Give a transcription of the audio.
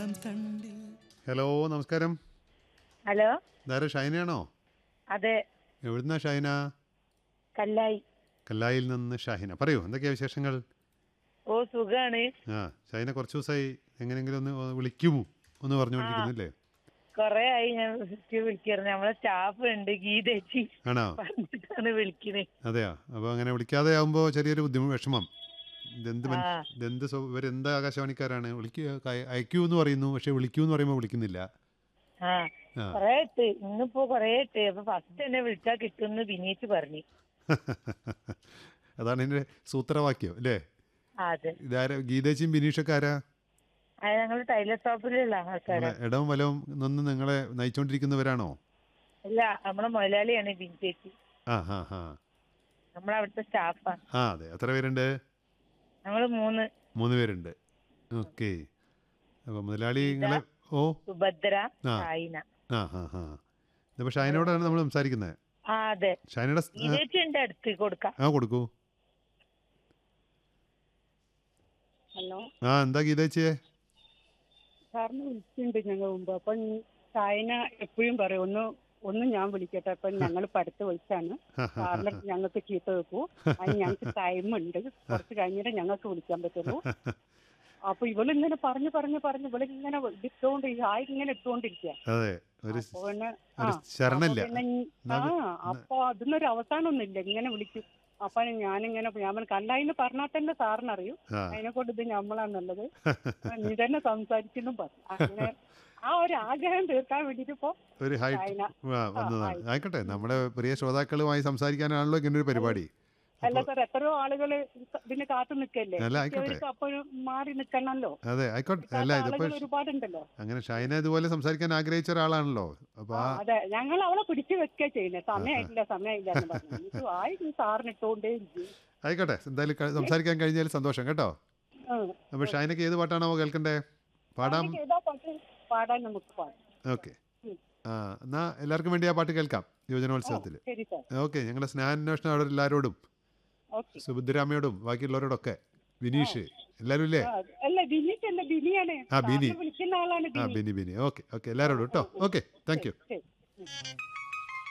തണ്ടിൽ ഹലോ നമസ്കാരം ഹലോ ഇതാരാ ഷൈനയാണോ അതെ എവിടുന്നാ ഷൈന കല്ലായി കല്ലായിൽ നിന്ന് ഷാഹിന പറയൂ എന്തൊക്കെയാ വിശേഷങ്ങൾ ഓ സുഖാണ് ആ ഷൈന കുറച്ച് ദിവസമായി എങ്ങനെയെങ്കിലും ഒന്ന് വിളിക്കുമോ ഒന്ന് പറഞ്ഞുകൊണ്ടിരിക്കുന്നില്ലേ കൊറേ ആയി ഞാൻ വിളിച്ച് വിളിക്കായിരുന്നു നമ്മളെ സ്റ്റാഫ് ഉണ്ട് ഗീതേച്ചി ആണോ പറഞ്ഞിട്ടാണ് വിളിക്കണേ അതെയോ അപ്പോൾ അങ്ങനെ വിളിക്കാതെ ആകുമ്പോൾ ചെറിയൊരു ബുദ്ധിമുട്ട് വിഷമം ഇതെന്ത് മൻ- ആ. ഇതെന്ത് സ്വ- ഇവരെന്ത് ആകാശവാണിക്കാരാണ് വിളിക്കുക ക- അയക്കൂ എന്ന് പറയുന്നു പക്ഷെ വിളിക്കൂ എന്ന് പറയുമ്പോൾ വിളിക്കുന്നില്ല ആ ആ കൊറേ ഇട്ട് ഇന്നിപ്പോ കൊറേ ഇട്ട് അപ്പൊ ഫസ്റ്റ് എന്നെ വിളിച്ചാ കിട്ടുമെന്ന് വിനീച്ച് പറഞ്ഞു അതാണ് എൻ്റെ സൂത്രവാക്യം അല്ലേ ആ, അതെ ഇതാരാ ഗീതേച്ചിയും ബിനീഷൊക്കെ ആരാ അത് ഞങ്ങൾ ടൈലർ ഷോപ്പിലുള്ള ആൾക്കാരാ നിങ്ങളെ ഇടവും വലവും നിന്ന് നിങ്ങളെ നയിച്ചുകൊണ്ടിരിക്കുന്നവരാണോ ഇല്ല നമ്മളെ മുതലാളിയാണ് ബിൻചേച്ചി ആ ഹാ ഹാ നമ്മളവിടുത്തെ സ്റ്റാഫാ ആ അതെ എത്ര പേരുണ്ട് ഞങ്ങള് മൂന്ന് മൂന്ന് പേരുണ്ട് ഓക്കെ അപ്പോൾ മുതലാളി നിങ്ങളെ ഓ സുഭദ്ര ആ. സായിന ആ ഹാ ഹാ ഇതിപ്പോൾ ഷൈനയോടാണ് നമ്മൾ സംസാരിക്കുന്നത് ആ അതെ ഷൈനയുടെ സ്- ഗീതേച്ചി ഉണ്ട് അടുത്ത് കൊടുക്കാം ആ കൊടുക്കൂ ഹലോ ആ എന്താ ഗീതേച്ചിയെ സാറിന് വിളിച്ചിട്ടുണ്ട് ഞങ്ങൾ മുമ്പ് അപ്പം ചൈന എപ്പോഴും പറയും ഒന്ന് ഒന്ന് ഞാൻ വിളിക്കട്ടെ അപ്പം ഞങ്ങൾ പഠിത്ത വിളിച്ചാണ് സാറിന് ഞങ്ങൾക്ക് ചീത്ത വെക്കൂ അതിന് ഞങ്ങൾക്ക് ടൈം ഉണ്ട് കുറച്ച് കഴിഞ്ഞിട്ട് ഞങ്ങൾക്ക് വിളിക്കാൻ പറ്റുള്ളൂ അപ്പൊ ഇവളിങ്ങനെ പറഞ്ഞു പറഞ്ഞു പറഞ്ഞു ഇവളിങ്ങനെ ഇട്ടുകൊണ്ട് ഹായ് ഇങ്ങനെ ഇട്ടുകൊണ്ടിരിക്കുക അതെ ഒരു അപ്പൊ പിന്നെ ഒരു ആ, ശരണമില്ല അപ്പൊ പിന്നെ ആ അപ്പൊ അതിനൊരു അവസാനമൊന്നുമില്ല ഇങ്ങനെ വിളിക്കും അപ്പൊ ഞാനിങ്ങനെ ഞാൻ പറഞ്ഞു, കണ്ടായിന്ന് പറഞ്ഞാൽ തന്നെ സാറിനറിയും ആ അതിനെ കൊണ്ട് ഇത് നമ്മളാന്നുള്ളത് നീ തന്നെ സംസാരിക്കുന്നു പറഞ്ഞു അങ്ങനെ ആ ഒരു ആഗ്രഹം തീർക്കാൻ വേണ്ടിട്ട് ഇപ്പൊ ഒരു ഹൈറ്റ് ചൈന ആ വന്നതാണ് ആയി. ആയിക്കോട്ടെ നമ്മുടെ പ്രിയ ശ്രോതാക്കളുമായി സംസാരിക്കാനാണല്ലോ ഇങ്ങനെ ഒരു പരിപാടി അല്ല സാർ എത്രയോ ആളുകള് ഇതിന് കാത്തു നിൽക്കല്ലേ അല്ല, ആയിക്കോട്ടെ. ഇവർക്ക് അപ്പോഴും മാറി നിൽക്കണമല്ലോ അതെ ആയിക്കോട്ടെ ഇല്ലാത്ത അല്ല ഇതിപ്പോ ആളുകൾ ഒരുപാടുണ്ടല്ലോ അങ്ങനെ ഷൈന ഇതുപോലെ സംസാരിക്കാൻ ആഗ്രഹിച്ച ഒരാളാണല്ലോ അപ്പൊ ആ, ആ അതെ ഞങ്ങൾ അവളെ പിടിച്ചു വെക്കുക ചെയ്യുന്നത് സമയമായിട്ടില്ല സമയമില്ല എന്ന് പറഞ്ഞു ഇത് ആയി നീ സാറിന് ഇട്ടുകൊണ്ടേ ഇരിക്കും ആയിക്കോട്ടെ എന്തായാലും ക- സംസാരിക്കാൻ കഴിഞ്ഞാൽ സന്തോഷം കേട്ടോ അപ്പൊ ഷൈനക്ക് ഏത് പാട്ടാണോ കേൾക്കണ്ടേ പാടാം ഏതാ പാട്ട് പാടാൻ നമുക്ക് പാടാം ഓക്കെ ഉം. ആ എന്നാ എല്ലാവർക്കും വേണ്ടി ആ പാട്ട് കേൾക്കാം യുവജനോത്സവത്തിൽ ശരി സാർ ഓക്കെ ഞങ്ങളുടെ സ്നേഹാന്വേഷണം അവിടെ എല്ലാവരോടും ഓക്കെ സുഭദ്രാമയോടും ബാക്കിയുള്ളവരോടൊക്കെ വിനീഷ് എല്ലാവരും ഇല്ലേ അല്ല ബിനിക്ക് അല്ല ബിനിയാണ് ആ, ബിനി. സാറിനെ വിളിക്കുന്ന ആളാണ് ആ ബിനി ബിനി ബിനി ഓക്കെ ഓക്കെ എല്ലാവരോടും കേട്ടോ ഓക്കെ താങ്ക് യു ശരി